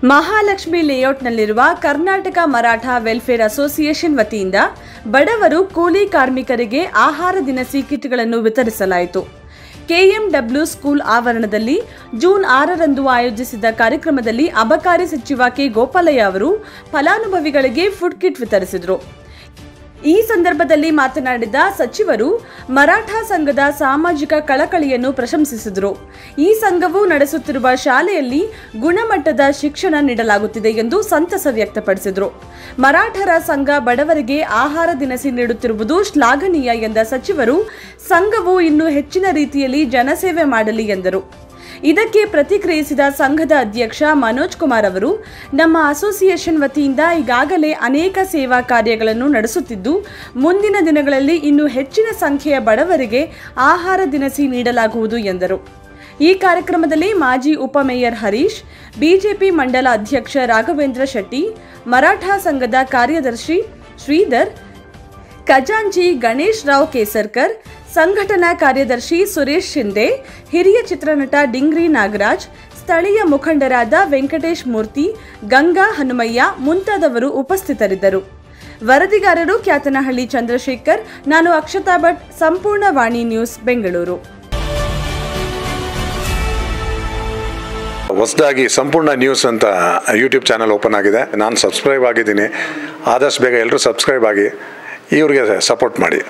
ಮಹಾಲಕ್ಷ್ಮಿ ಲೇಔಟ್ನಲ್ಲಿರುವ Karnataka Maratha welfare association ವತಿಯಿಂದ ಬಡವರು ಕೂಲಿ ಕಾರ್ಮಿಕರಿಗೆ ಆಹಾರ ದಿನಸಿ ಕಿಟ್ಗಳನ್ನು ವಿತರಿಸಲಾಯಿತು ಕೆಎಂಡಬ್ಲ್ಯೂ ಸ್ಕೂಲ್ ಆವರಣದಲ್ಲಿ ಜೂನ್ ಆರರಂದು ಆಯೋಜಿಸಿದ ಕಾರ್ಯಕ್ರಮದಲ್ಲಿ ಅಬಕಾರಿ ಸಚಿವ ಕೆ ಗೋಪಾಲಯ್ಯ ಅವರು ಫಲಾನುಭವಿಗಳಿಗೆ ಫುಡ್ ಕಿಟ್ ವಿತರಿಸಿದರು ಈ ಸಂದರ್ಭದಲ್ಲಿ ಮಾತನಾಡಿದ ಸಚಿವರು ಮರಾಠ ಸಂಘದ ಸಾಮಾಜಿಕ ಕಳಕಳಿಯನ್ನು ಪ್ರಶಂಸಿಸಿದರು ಈ ಸಂಘವು ನಡೆಸುತ್ತಿರುವ ಶಾಲೆಯಲ್ಲಿ ಗುಣಮಟ್ಟದ ಶಿಕ್ಷಣ ನೀಡಲಾಗುತ್ತಿದೆ ಎಂದು ಸಂತಸ ವ್ಯಕ್ತಪಡಿಸಿದರು ಮರಾಠರ ಸಂಘ ಬಡವರಿಗೆ ಆಹಾರ ದಿನಸಿ ನೀಡುತ್ತಿರುವುದು ಶ್ಲಾಘನೀಯ ಎಂದ ಸಚಿವರು ಸಂಘವು ಇನ್ನೂ ಹೆಚ್ಚಿನ ರೀತಿಯಲ್ಲಿ ಜನಸೇವೆ ಮಾಡಲಿ ಎಂದರು ಇದಕ್ಕೆ ಪ್ರತಿಕ್ರಿಯಿಸಿದ ಸಂಘದ ಅಧ್ಯಕ್ಷ ಮನೋಜ್ ಕುಮಾರ್ ಅವರು ನಮ್ಮ ಅಸೋಸಿಯೇಷನ್ ವತಿಯಿಂದ ಈಗಾಗಲೇ ಅನೇಕ ಸೇವಾ ಕಾರ್ಯಗಳನ್ನು ನಡೆಸುತ್ತಿದ್ದು ಮುಂದಿನ ದಿನಗಳಲ್ಲಿ ಇನ್ನೂ ಹೆಚ್ಚಿನ ಸಂಖ್ಯೆಯ ಬಡವರಿಗೆ ಆಹಾರ ದಿನಸಿ ನೀಡಲಾಗುವುದು ಎಂದರು ಈ ಕಾರ್ಯಕ್ರಮದಲ್ಲಿ ಮಾಜಿ ಉಪಮೇಯರ್ ಹರೀಶ್ ಬಿಜೆಪಿ ಮಂಡಲ ಅಧ್ಯಕ್ಷ ರಾಘವೇಂದ್ರ ಶೆಟ್ಟಿ ಮರಾಠ ಸಂಘದ ಕಾರ್ಯದರ್ಶಿ ಶ್ರೀಧರ್ ಖಜಾಂಚಿ ಗಣೇಶ್ ರಾವ್ ಕೇಸರ್ಕರ್ ಸಂಘಟನಾ ಕಾರ್ಯದರ್ಶಿ ಸುರೇಶ್ ಶಿಂದೆ ಹಿರಿಯ ಚಿತ್ರನಟ ಡಿಂಗ್ರಿ ನಾಗರಾಜ್ ಸ್ಥಳೀಯ ಮುಖಂಡರಾದ ವೆಂಕಟೇಶ್ ಮೂರ್ತಿ ಗಂಗಾ ಹನುಮಯ್ಯ ಮುಂತಾದವರು ಉಪಸ್ಥಿತರಿದ್ದರು ವರದಿಗಾರರು ಕ್ಯಾತನಹಳ್ಳಿ ಚಂದ್ರಶೇಖರ್ ನಾನು ಅಕ್ಷತಾ ಭಟ್ ಸಂಪೂರ್ಣ ವಾಣಿ ನ್ಯೂಸ್ ಬೆಂಗಳೂರು ಹೊಸದಾಗಿ ಸಂಪೂರ್ಣ ನ್ಯೂಸ್ ಅಂತ ಯೂಟ್ಯೂಬ್ ಚಾನಲ್ ಓಪನ್ ಆಗಿದೆ ನಾನು ಸಬ್ಸ್ಕ್ರೈಬ್ ಆಗಿದ್ದೀನಿ ಆದಷ್ಟು ಬೇಗ ಎಲ್ಲರೂ ಸಬ್ಸ್ಕ್ರೈಬ್ ಆಗಿ ಇವ್ರಿಗೆ ಸಪೋರ್ಟ್ ಮಾಡಿ